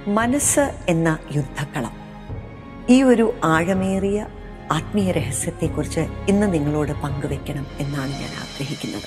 മനസ്സ് എന്ന യുദ്ധക്കളം ഈ ഒരു ആഴമേറിയ ആത്മീയ രഹസ്യത്തെക്കുറിച്ച് ഇന്ന് നിങ്ങളോട് പങ്കുവെക്കണം എന്നാണ് ഞാൻ ആഗ്രഹിക്കുന്നത്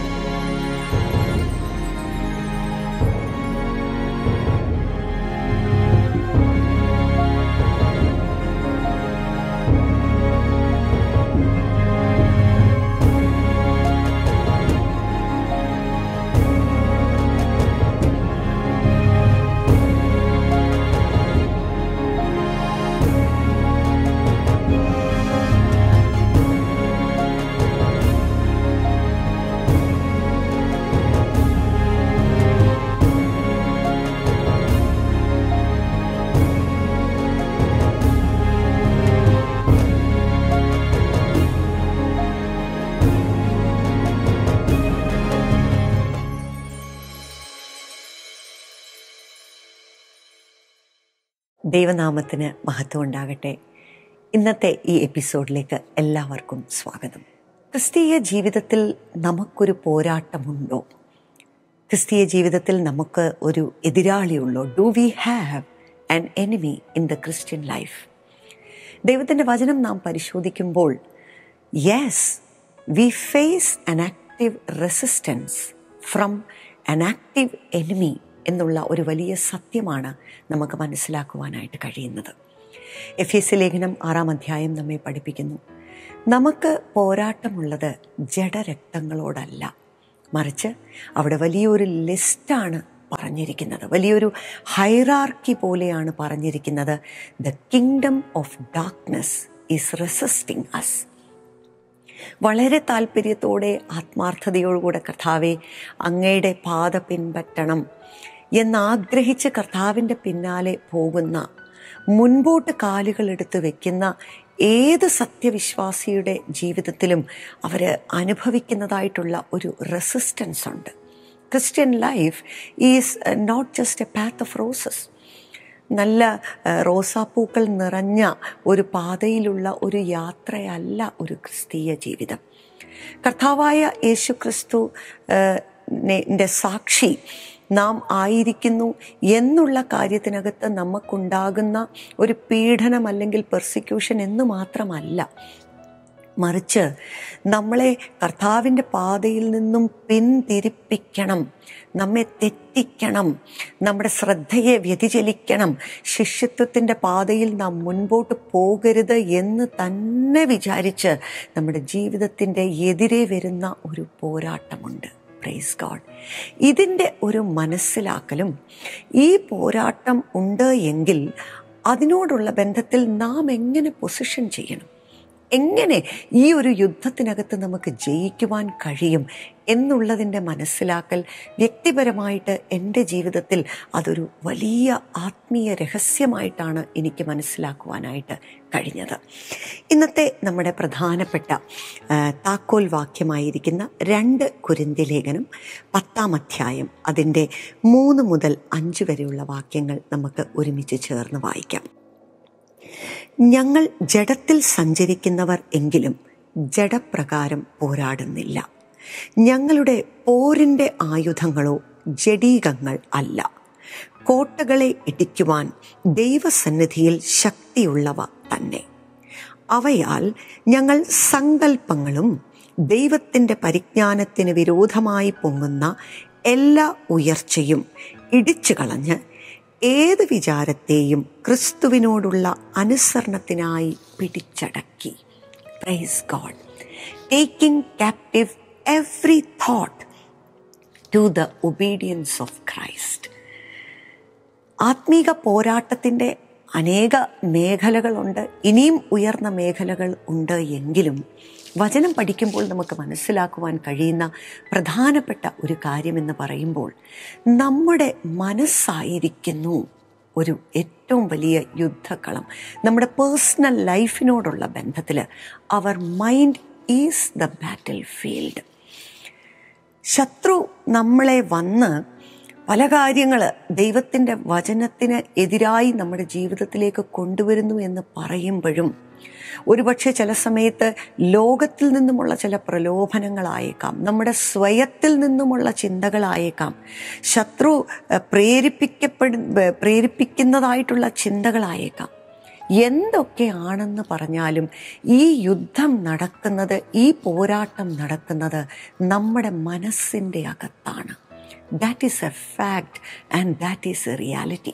ദൈവനാമത്തിന് മഹത്വം ഉണ്ടാകട്ടെ ഇന്നത്തെ ഈ എപ്പിസോഡിലേക്ക് എല്ലാവർക്കും സ്വാഗതം ക്രിസ്തീയ ജീവിതത്തിൽ നമുക്കൊരു പോരാട്ടമുണ്ടോ ക്രിസ്തീയ ജീവിതത്തിൽ നമുക്ക് ഒരു എതിരാളിയുള്ളോ do we have an enemy in the Christian life ദൈവത്തിൻ്റെ വചനം നാം പരിശോധിക്കുമ്പോൾ yes we face an active resistance from an active enemy എന്നുള്ള ഒരു വലിയ സത്യമാണ് നമുക്ക് മനസ്സിലാക്കുവാനായിട്ട് കഴിയുന്നത് എഫ് എസ് ലേഖനം ആറാം അധ്യായം നമ്മെ പഠിപ്പിക്കുന്നു നമുക്ക് പോരാട്ടമുള്ളത് ജഡരക്തങ്ങളോടല്ല മറിച്ച് അവിടെ വലിയൊരു ലിസ്റ്റാണ് പറഞ്ഞിരിക്കുന്നത് വലിയൊരു ഹൈറാർക്കി പോലെയാണ് പറഞ്ഞിരിക്കുന്നത് the kingdom of darkness is resisting us വളരെ താല്പര്യത്തോടെ ആത്മാർത്ഥതയോടുകൂടെ കർത്താവെ അങ്ങയുടെ പാത പിൻപറ്റണം എന്നാഗ്രഹിച്ച് കർത്താവിൻ്റെ പിന്നാലെ പോകുന്ന മുൻപോട്ട് കാലുകൾ എടുത്ത് വെക്കുന്ന ഏത് സത്യവിശ്വാസിയുടെ ജീവിതത്തിലും അവർ അനുഭവിക്കുന്നതായിട്ടുള്ള ഒരു റെസിസ്റ്റൻസ് ഉണ്ട് Christian life is not just a path of roses നല്ല റോസാപ്പൂക്കൾ നിറഞ്ഞ ഒരു പാതയിലുള്ള ഒരു യാത്രയല്ല ഒരു ക്രിസ്തീയ ജീവിതം കർത്താവായ യേശു ക്രിസ്തു സാക്ഷി നാം ആയിരിക്കുന്നു എന്നുള്ള കാര്യത്തിനകത്ത് നമുക്കുണ്ടാകുന്ന ഒരു പീഡനം അല്ലെങ്കിൽ പെർസിക്യൂഷൻ എന്ന് മാത്രമല്ല മറിച്ച് നമ്മളെ കർത്താവിൻ്റെ പാതയിൽ നിന്നും പിന്തിരിപ്പിക്കണം നമ്മെ തെറ്റിക്കണം നമ്മുടെ ശ്രദ്ധയെ വ്യതിചലിക്കണം ശിഷ്യത്വത്തിൻ്റെ പാതയിൽ നാം മുൻപോട്ട് പോകരുത് എന്ന് തന്നെ വിചാരിച്ച് നമ്മുടെ ജീവിതത്തിൻ്റെ എതിരെ വരുന്ന ഒരു പോരാട്ടമുണ്ട് പ്രൈസ് ഗോഡ് ഇതിൻ്റെ ഒരു മനസ്സിലാക്കലും ഈ പോരാട്ടം ഉണ്ട് എങ്കിൽ അതിനോടുള്ള ബന്ധത്തിൽ നാം എങ്ങനെ പൊസിഷൻ ചെയ്യണം എങ്ങനെ ഈ ഒരു യുദ്ധത്തിനകത്ത് നമുക്ക് ജയിക്കുവാൻ കഴിയും എന്നുള്ളതിൻ്റെ മനസ്സിലാക്കൽ വ്യക്തിപരമായിട്ട് എൻ്റെ ജീവിതത്തിൽ അതൊരു വലിയ ആത്മീയ രഹസ്യമായിട്ടാണ് എനിക്ക് മനസ്സിലാക്കുവാനായിട്ട് കഴിഞ്ഞത് ഇന്നത്തെ നമ്മുടെ പ്രധാനപ്പെട്ട താക്കോൽ വാക്യമായിരിക്കുന്ന രണ്ട് കുരിന്തി ലേഖനം പത്താം അധ്യായം അതിൻ്റെ മൂന്ന് മുതൽ അഞ്ച് വരെയുള്ള വാക്യങ്ങൾ നമുക്ക് ഒരുമിച്ച് ചേർന്ന് വായിക്കാം ഞങ്ങൾ ജഡത്തിൽ സഞ്ചരിക്കുന്നവർ എങ്കിലും ജഡപ്രകാരം പോരാടുന്നില്ല ഞങ്ങളുടെ പോരിൻ്റെ ആയുധങ്ങളോ ജഡീകങ്ങൾ അല്ല കോട്ടകളെ ഇടിക്കുവാൻ ദൈവസന്നിധിയിൽ ശക്തിയുള്ളവ തന്നെ അവയാൽ ഞങ്ങൾ സങ്കല്പങ്ങളും ദൈവത്തിൻ്റെ പരിജ്ഞാനത്തിന് വിരോധമായി പൊങ്ങുന്ന എല്ലാ ഉയർച്ചയും ഇടിച്ചു കളഞ്ഞ് ഏത് വിചാരത്തെയും ക്രിസ്തുവിനോടുള്ള അനുസരണത്തിനായി പിടിച്ചടക്കി praise God taking captive every thought to the obedience of Christ ആത്മീക പോരാട്ടത്തിൻ്റെ അനേക മേഖലകളുണ്ട് ഇനിയും ഉയർന്ന മേഖലകൾ ഉണ്ട് എങ്കിലും വചനം പഠിക്കുമ്പോൾ നമുക്ക് മനസ്സിലാക്കുവാൻ കഴിയുന്ന പ്രധാനപ്പെട്ട ഒരു കാര്യമെന്ന് പറയുമ്പോൾ നമ്മുടെ മനസ്സായിരിക്കുന്നു ഒരു ഏറ്റവും വലിയ യുദ്ധക്കളം നമ്മുടെ പേഴ്സണൽ ലൈഫിനോടുള്ള ബന്ധത്തിൽ our mind is the battlefield ശത്രു നമ്മളെ വന്ന് പല കാര്യങ്ങൾ ദൈവത്തിൻ്റെ വചനത്തിന് എതിരായി നമ്മുടെ ജീവിതത്തിലേക്ക് കൊണ്ടുവരുന്നു എന്ന് പറയുമ്പോഴും ഒരുപക്ഷെ ചില സമയത്ത് ലോകത്തിൽ നിന്നുമുള്ള ചില പ്രലോഭനങ്ങളായേക്കാം നമ്മുടെ സ്വയത്തിൽ നിന്നുമുള്ള ചിന്തകളായേക്കാം ശത്രു ഏഹ്, പ്രേരിപ്പിക്കപ്പെടു ഏഹ്, പ്രേരിപ്പിക്കുന്നതായിട്ടുള്ള ചിന്തകളായേക്കാം എന്തൊക്കെയാണെന്ന് പറഞ്ഞാലും ഈ യുദ്ധം നടക്കുന്നത് ഈ പോരാട്ടം നടക്കുന്നത് നമ്മുടെ മനസ്സിൻ്റെ അകത്താണ് that is a fact and that is a reality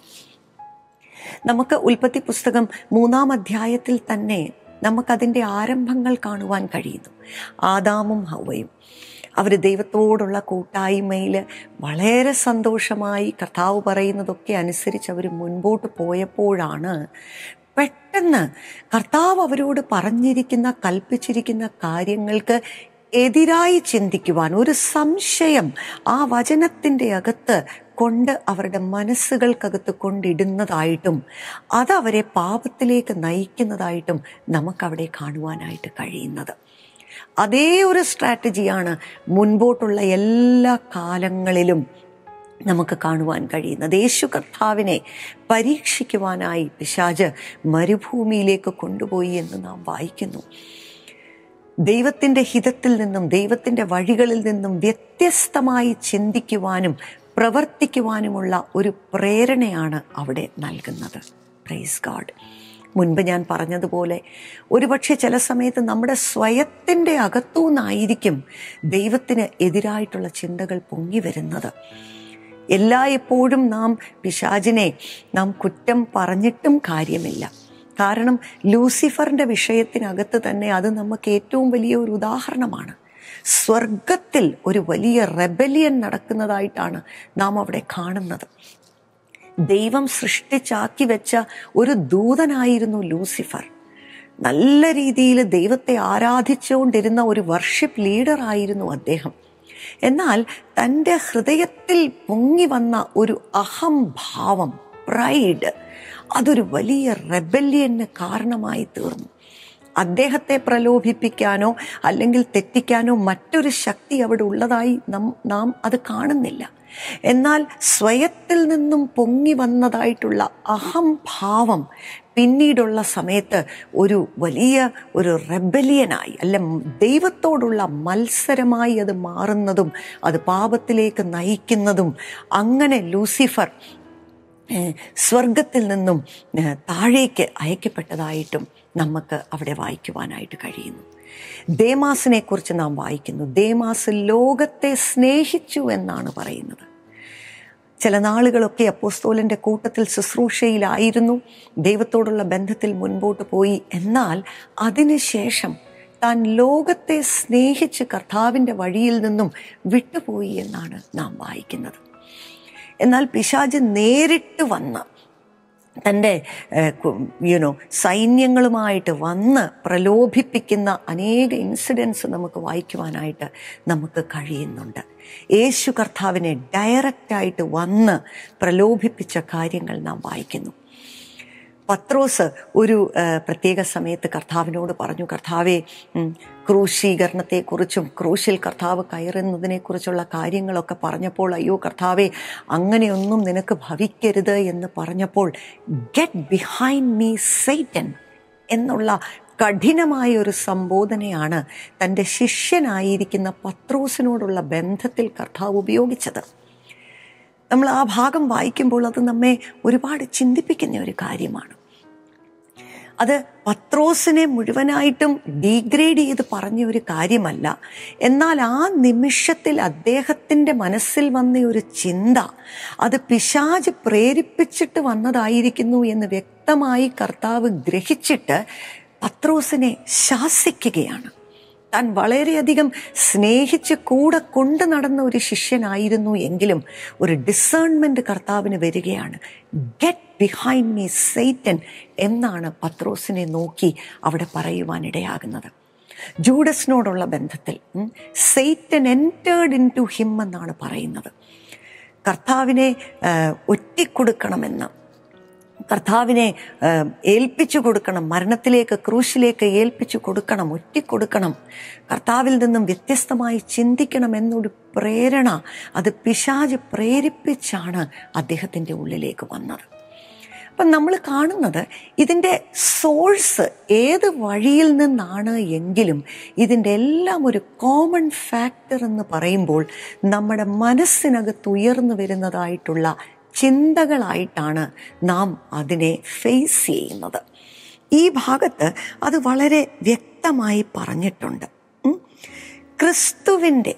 നമുക്ക് ഉൽപ്പത്തി പുസ്തകം മൂന്നാം അധ്യായത്തിൽ തന്നെ നമുക്കതിൻ്റെ ആരംഭങ്ങൾ കാണുവാൻ കഴിയുന്നു ആദാമും ഹവയും അവർ ദൈവത്തോടുള്ള കൂട്ടായ്മയിൽ വളരെ സന്തോഷമായി കർത്താവ് പറയുന്നതൊക്കെ അനുസരിച്ച് അവർ മുൻപോട്ട് പോയപ്പോഴാണ് പെട്ടെന്ന് കർത്താവ് അവരോട് പറഞ്ഞിരിക്കുന്ന കൽപ്പിച്ചിരിക്കുന്ന കാര്യങ്ങൾക്ക് എതിരായി ചിന്തിക്കുവാൻ ഒരു സംശയം ആ വചനത്തിൻ്റെ അകത്ത് കൊണ്ട് അവരുടെ മനസ്സുകൾക്കകത്ത് കൊണ്ടിടുന്നതായിട്ടും അതവരെ പാപത്തിലേക്ക് നയിക്കുന്നതായിട്ടും നമുക്കവിടെ കാണുവാനായിട്ട് കഴിയുന്നത് അതേ ഒരു സ്ട്രാറ്റജിയാണ് മുൻപോട്ടുള്ള എല്ലാ കാലങ്ങളിലും നമുക്ക് കാണുവാൻ കഴിയുന്നത് യേശു കർത്താവിനെ പരീക്ഷിക്കുവാനായി പിശാജ് മരുഭൂമിയിലേക്ക് കൊണ്ടുപോയി എന്ന് നാം വായിക്കുന്നു ദൈവത്തിൻ്റെ ഹിതത്തിൽ നിന്നും ദൈവത്തിൻ്റെ വഴികളിൽ നിന്നും വ്യത്യസ്തമായി ചിന്തിക്കുവാനും പ്രവർത്തിക്കുവാനുമുള്ള ഒരു പ്രേരണയാണ് അവിടെ നൽകുന്നത് പ്രൈസ് ഗാഡ് മുൻപ് ഞാൻ പറഞ്ഞതുപോലെ ഒരുപക്ഷെ ചില സമയത്ത് നമ്മുടെ സ്വയത്തിൻ്റെ അകത്തുനിന്നായിരിക്കും ദൈവത്തിന് എതിരായിട്ടുള്ള ചിന്തകൾ പൊങ്ങി വരുന്നത് എല്ലായ്പ്പോഴും നാം പിശാചിനെ നാം കുറ്റം പറഞ്ഞിട്ടും കാര്യമില്ല കാരണം ലൂസിഫറിൻ്റെ വിഷയത്തിനകത്ത് തന്നെ അത് നമുക്ക് ഏറ്റവും വലിയ ഒരു ഉദാഹരണമാണ് സ്വർഗത്തിൽ ഒരു വലിയ റെബലിയൻ നടക്കുന്നതായിട്ടാണ് നാം അവിടെ കാണുന്നത് ദൈവം സൃഷ്ടിച്ചാക്കി വെച്ച ഒരു ദൂതനായിരുന്നു ലൂസിഫർ നല്ല രീതിയിൽ ദൈവത്തെ ആരാധിച്ചുകൊണ്ടിരുന്ന ഒരു വർഷിപ്പ് ലീഡർ ആയിരുന്നു അദ്ദേഹം എന്നാൽ തൻ്റെ ഹൃദയത്തിൽ പൊങ്ങി വന്ന ഒരു അഹംഭാവം പ്രൈഡ് അതൊരു വലിയ റെബല്യന് കാരണമായി തീർന്നു അദ്ദേഹത്തെ പ്രലോഭിപ്പിക്കാനോ അല്ലെങ്കിൽ തെറ്റിക്കാനോ മറ്റൊരു ശക്തി അവിടെ ഉള്ളതായി നാം നാം അത് കാണുന്നില്ല എന്നാൽ സ്വയത്തിൽ നിന്നും പൊങ്ങി വന്നതായിട്ടുള്ള അഹംഭാവം പിന്നീടുള്ള സമയത്ത് ഒരു വലിയ ഒരു റെബലിയനായി അല്ല ദൈവത്തോടുള്ള മത്സരമായി അത് മാറുന്നതും അത് പാപത്തിലേക്ക് നയിക്കുന്നതും അങ്ങനെ ലൂസിഫർ ഏഹ്, സ്വർഗത്തിൽ നിന്നും ഏഹ്, താഴേക്ക് അയക്കപ്പെട്ടതായിട്ടും നമുക്ക് അവിടെ വായിക്കുവാനായിട്ട് കഴിയുന്നു ദേമാസിനെ കുറിച്ച് നാം വായിക്കുന്നു ദേമാസ് ലോകത്തെ സ്നേഹിച്ചു എന്നാണ് പറയുന്നത് ചില നാളുകളൊക്കെ അപ്പോസ്തോലൻ്റെ കൂട്ടത്തിൽ ശുശ്രൂഷയിലായിരുന്നു ദൈവത്തോടുള്ള ബന്ധത്തിൽ മുൻപോട്ട് പോയി എന്നാൽ അതിനുശേഷം താൻ ലോകത്തെ സ്നേഹിച്ച് കർത്താവിൻ്റെ വഴിയിൽ നിന്നും വിട്ടുപോയി എന്നാണ് നാം വായിക്കുന്നത് എന്നാൽ പിശാജ് നേരിട്ട് വന്ന് തൻ്റെ യുനോ സൈന്യങ്ങളുമായിട്ട് വന്ന് പ്രലോഭിപ്പിക്കുന്ന അനേക ഇൻസിഡൻസ് നമുക്ക് വായിക്കുവാനായിട്ട് നമുക്ക് കഴിയുന്നുണ്ട് യേശു കർത്താവിനെ ഡയറക്റ്റായിട്ട് വന്ന് പ്രലോഭിപ്പിച്ച കാര്യങ്ങൾ നാം വായിക്കുന്നു പത്രോസ് ഒരു ആ, പ്രത്യേക സമയത്ത് കർത്താവിനോട് പറഞ്ഞു കർത്താവെ ഉം, ക്രൂശീകരണത്തെക്കുറിച്ചും ക്രൂശിൽ കർത്താവ് കയറുന്നതിനെക്കുറിച്ചുള്ള കാര്യങ്ങളൊക്കെ പറഞ്ഞപ്പോൾ അയ്യോ കർത്താവെ അങ്ങനെയൊന്നും നിനക്ക് ഭവിക്കരുത് എന്ന് പറഞ്ഞപ്പോൾ ഗെറ്റ് ബിഹൈൻഡ് മീ സൈറ്റൻ എന്നുള്ള കഠിനമായ ഒരു സംബോധനയാണ് തൻ്റെ ശിഷ്യനായിരിക്കുന്ന പത്രോസിനോടുള്ള ബന്ധത്തിൽ കർത്താവ് ഉപയോഗിച്ചത് നമ്മൾ ആ ഭാഗം വായിക്കുമ്പോൾ അത് നമ്മെ ഒരുപാട് ചിന്തിപ്പിക്കുന്ന ഒരു കാര്യമാണ് അത് പത്രോസിനെ മുഴുവനായിട്ടും ഡീഗ്രേഡ് ചെയ്ത് പറഞ്ഞ ഒരു കാര്യമല്ല എന്നാൽ ആ നിമിഷത്തിൽ അദ്ദേഹത്തിൻ്റെ മനസ്സിൽ വന്ന ഒരു ചിന്ത അത് പിശാജ് പ്രേരിപ്പിച്ചിട്ട് വന്നതായിരിക്കുന്നു എന്ന് വ്യക്തമായി കർത്താവ് ഗ്രഹിച്ചിട്ട് പത്രോസിനെ ശാസിക്കുകയാണ് താൻ വളരെയധികം സ്നേഹിച്ച് കൂടെ കൊണ്ടു നടന്ന ഒരു ശിഷ്യനായിരുന്നു എങ്കിലും ഒരു ഡിസേൺമെന്റ് കർത്താവിന് വരികയാണ് ഗെറ്റ് ബിഹൈൻഡ് മീ സൈറ്റൻ എന്നാണ് പത്രോസിനെ നോക്കി അവിടെ പറയുവാനിടയാകുന്നത് ജൂഡസിനോടുള്ള ബന്ധത്തിൽ Satan entered into him എന്നാണ് പറയുന്നത് കർത്താവിനെ ആ, ഒറ്റിക്കൊടുക്കണമെന്ന് കർത്താവിനെ ഏഹ്, ഏൽപ്പിച്ചു കൊടുക്കണം മരണത്തിലേക്ക് ക്രൂശിലേക്ക് ഏൽപ്പിച്ചു കൊടുക്കണം ഒറ്റിക്കൊടുക്കണം കർത്താവിൽ നിന്നും വ്യത്യസ്തമായി ചിന്തിക്കണം എന്നൊരു പ്രേരണ അത് പിശാജ് പ്രേരിപ്പിച്ചാണ് അദ്ദേഹത്തിൻ്റെ ഉള്ളിലേക്ക് വന്നത് അപ്പം നമ്മൾ കാണുന്നത് ഇതിൻ്റെ സോഴ്സ് ഏത് വഴിയിൽ നിന്നാണ് എങ്കിലും ഇതിൻ്റെ എല്ലാം ഒരു കോമൺ ഫാക്ടർ എന്ന് പറയുമ്പോൾ നമ്മുടെ മനസ്സിനകത്ത് ഉയർന്നു വരുന്നതായിട്ടുള്ള ചിന്തകളായിട്ടാണ് നാം അതിനെ ഫേസ് ചെയ്യുന്നത് ഈ ഭാഗത്ത് അത് വളരെ വ്യക്തമായി പറഞ്ഞിട്ടുണ്ട് ഉം. ക്രിസ്തുവിൻ്റെ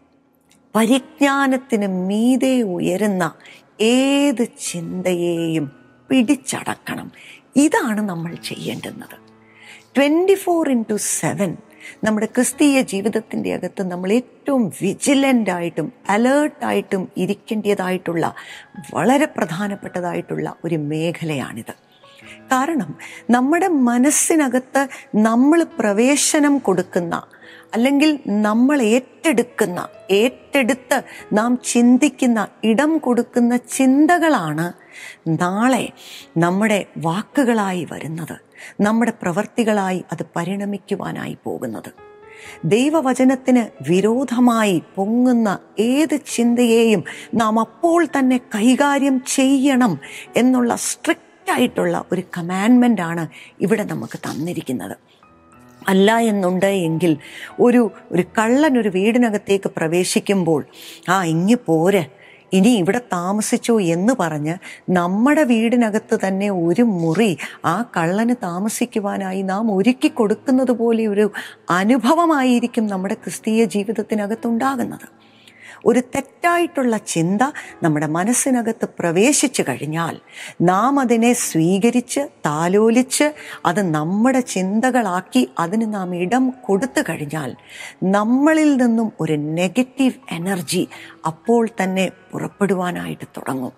പരിജ്ഞാനത്തിന് മീതെ ഉയരുന്ന ഏത് ചിന്തയെയും പിടിച്ചടക്കണം ഇതാണ് നമ്മൾ ചെയ്യേണ്ടുന്നത് ട്വൻറ്റി ഫോർ ഇൻറ്റു സെവൻ നമ്മുടെ ക്രിസ്തീയ ജീവിതത്തിൻ്റെ അകത്ത് നമ്മൾ ഏറ്റവും വിജിലൻ്റ് ആയിട്ടും അലേർട്ടായിട്ടും ഇരിക്കേണ്ടതായിട്ടുള്ള വളരെ പ്രധാനപ്പെട്ടതായിട്ടുള്ള ഒരു മേഖലയാണിത് കാരണം നമ്മുടെ മനസ്സിനകത്ത് നമ്മൾ പ്രവേശനം കൊടുക്കുന്ന അല്ലെങ്കിൽ നമ്മൾ ഏറ്റെടുക്കുന്ന ഏറ്റെടുത്ത് നാം ചിന്തിക്കുന്ന ഇടം കൊടുക്കുന്ന ചിന്തകളാണ് നാളെ നമ്മുടെ വാക്കുകളായി വരുന്നത് നമ്മുടെ പ്രവർത്തികളായി അത് പരിണമിക്കുവാനായി പോകുന്നത് ദൈവവചനത്തിന് വിരോധമായി പൊങ്ങുന്ന ഏത് ചിന്തയെയും നാം അപ്പോൾ തന്നെ കൈകാര്യം ചെയ്യണം എന്നുള്ള സ്ട്രിക്റ്റ് ആയിട്ടുള്ള ഒരു കമാൻമെൻ്റ് ആണ് ഇവിടെ നമുക്ക് തന്നിരിക്കുന്നത് അല്ല എന്നുണ്ട് എങ്കിൽ ഒരു ഒരു കള്ളൻ ഒരു വീടിനകത്തേക്ക് പ്രവേശിക്കുമ്പോൾ ആ ഇങ്ങി പോരെ ഇനി ഇവിടെ താമസിച്ചോ എന്ന് പറഞ്ഞ് നമ്മുടെ വീടിനകത്ത് തന്നെ ഒരു മുറി ആ കള്ളന് താമസിക്കുവാനായി നാം ഒരുക്കി കൊടുക്കുന്നത് പോലെ ഒരു അനുഭവമായിരിക്കും നമ്മുടെ ക്രിസ്തീയ ജീവിതത്തിനകത്തുണ്ടാകുന്നത് ഒരു തെറ്റായിട്ടുള്ള ചിന്ത നമ്മുടെ മനസ്സിനകത്ത് പ്രവേശിച്ചു കഴിഞ്ഞാൽ നാം അതിനെ സ്വീകരിച്ച് താലോലിച്ച് അത് നമ്മുടെ ചിന്തകളാക്കി അതിന് നാം ഇടം കൊടുത്തു കഴിഞ്ഞാൽ നമ്മളിൽ നിന്നും ഒരു നെഗറ്റീവ് എനർജി അപ്പോൾ തന്നെ പുറപ്പെടുവാനായിട്ട് തുടങ്ങും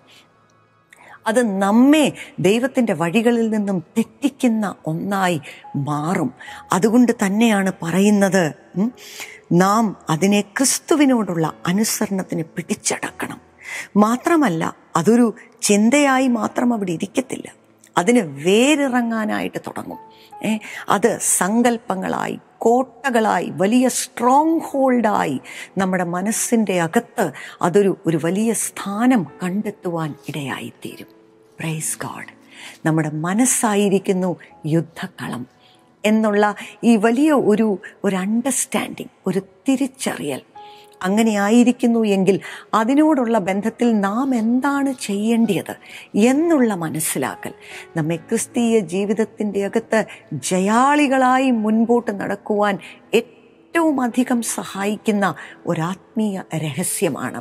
അത് നമ്മെ ദൈവത്തിൻ്റെ വഴികളിൽ നിന്നും തെറ്റിക്കുന്ന ഒന്നായി മാറും അതുകൊണ്ട് തന്നെയാണ് പറയുന്നത് ഉം, നാം അതിനെ ക്രിസ്തുവിനോടുള്ള അനുസരണത്തിന് പിടിച്ചടക്കണം മാത്രമല്ല അതൊരു ചിന്തയായി മാത്രം അവിടെ ഇരിക്കത്തില്ല അതിന് വേരിറങ്ങാനായിട്ട് തുടങ്ങും ഏ അത് സങ്കല്പങ്ങളായി കോട്ടകളായി വലിയ സ്ട്രോങ് ഹോൾഡായി നമ്മുടെ മനസ്സിൻ്റെ അകത്ത് അതൊരു ഒരു വലിയ സ്ഥാനം കണ്ടെത്തുവാൻ ഇടയായിത്തീരും പ്രൈസ് ഗാഡ് നമ്മുടെ മനസ്സായിരിക്കുന്നു യുദ്ധക്കളം എന്നുള്ള ഈ വലിയ ഒരു ഒരു അണ്ടർസ്റ്റാൻഡിങ് ഒരു തിരിച്ചറിയൽ അങ്ങനെ ആയിരിക്കുന്നു എങ്കിൽ അതിനോടുള്ള ബന്ധത്തിൽ നാം എന്താണ് ചെയ്യേണ്ടത് എന്നുള്ള മനസ്സിലാക്കൽ നമ്മെ ക്രിസ്തീയ ജീവിതത്തിൻ്റെ അകത്ത് ജയാളികളായി മുൻപോട്ട് നടക്കുവാൻ ഏറ്റവും അധികം സഹായിക്കുന്ന ഒരാത്മീയ രഹസ്യമാണ്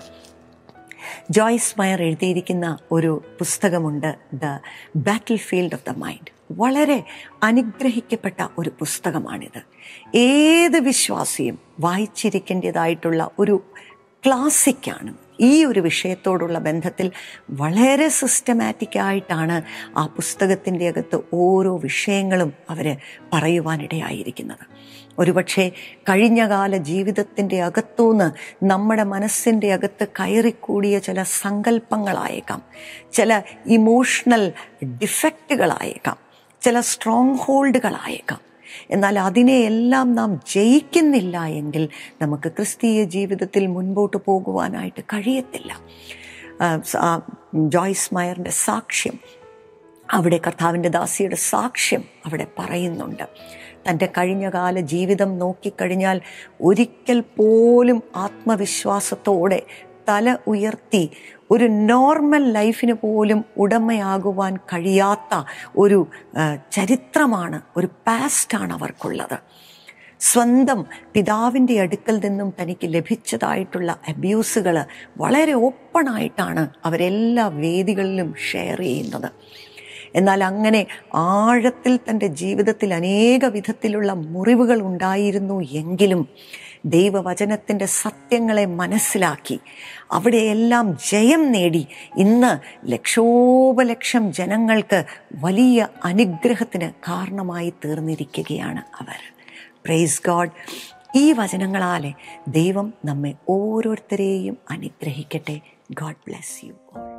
ജോയ്സ് മയർ എഴുതിയിരിക്കുന്ന ഒരു പുസ്തകമുണ്ട് the battlefield of the mind വളരെ അനുഗ്രഹിക്കപ്പെട്ട ഒരു പുസ്തകമാണിത് ഏത് വിശ്വാസിയും വായിച്ചിരിക്കേണ്ടതായിട്ടുള്ള ഒരു ക്ലാസിക്കാണ് ഈ ഒരു വിഷയത്തോടുള്ള ബന്ധത്തിൽ വളരെ സിസ്റ്റമാറ്റിക് ആയിട്ടാണ് ആ പുസ്തകത്തിൻ്റെ അകത്ത് ഓരോ വിഷയങ്ങളും അവർ പറയുവാനിടയായിരിക്കുന്നത് ഒരുപക്ഷെ കഴിഞ്ഞകാല ജീവിതത്തിൻ്റെ അകത്തുനിന്ന് നമ്മുടെ മനസ്സിൻ്റെ അകത്ത് കയറിക്കൂടിയ ചില സങ്കല്പങ്ങളായേക്കാം ചില ഇമോഷണൽ ഡിഫക്റ്റുകളായേക്കാം ചില സ്ട്രോങ് ഹോൾഡുകളായേക്കാം എന്നാൽ അതിനെയെല്ലാം നാം ജയിക്കുന്നില്ല എങ്കിൽ നമുക്ക് ക്രിസ്തീയ ജീവിതത്തിൽ മുൻപോട്ട് പോകുവാനായിട്ട് കഴിയത്തില്ല ആ, സ- ആ, ജോയ്സ് മയറിൻ്റെ സാക്ഷ്യം അവിടെ കർത്താവിൻ്റെ ദാസിയുടെ സാക്ഷ്യം അവിടെ പറയുന്നുണ്ട് തൻ്റെ കഴിഞ്ഞകാല ജീവിതം നോക്കിക്കഴിഞ്ഞാൽ ഒരിക്കൽ പോലും ആത്മവിശ്വാസത്തോടെ തല ഉയർത്തി ഒരു നോർമൽ ലൈഫിന് പോലും ഉടമയാകുവാൻ കഴിയാത്ത ഒരു ആ, ചരിത്രമാണ് ഒരു പാസ്റ്റാണ് അവർക്കുള്ളത് സ്വന്തം പിതാവിൻ്റെ അടുക്കൽ നിന്നും തനിക്ക് ലഭിച്ചതായിട്ടുള്ള അബ്യൂസുകൾ വളരെ ഓപ്പണായിട്ടാണ് അവരെല്ലാ വേദികളിലും ഷെയർ ചെയ്യുന്നത് എന്നാൽ അങ്ങനെ ആഴത്തിൽ തൻ്റെ ജീവിതത്തിൽ അനേക വിധത്തിലുള്ള മുറിവുകൾ ഉണ്ടായിരുന്നു എങ്കിലും ദൈവവചനത്തിൻ്റെ സത്യങ്ങളെ മനസ്സിലാക്കി അവിടെയെല്ലാം ജയം നേടി ഇന്ന് ലക്ഷോപലക്ഷം ജനങ്ങൾക്ക് വലിയ അനുഗ്രഹത്തിന് കാരണമായി തീർന്നിരിക്കുകയാണ് അവർ പ്രൈസ് ഗോഡ് ഈ വചനങ്ങളാലെ ദൈവം നമ്മെ ഓരോരുത്തരെയും അനുഗ്രഹിക്കട്ടെ ഗോഡ് ബ്ലെസ് യു ഓൾ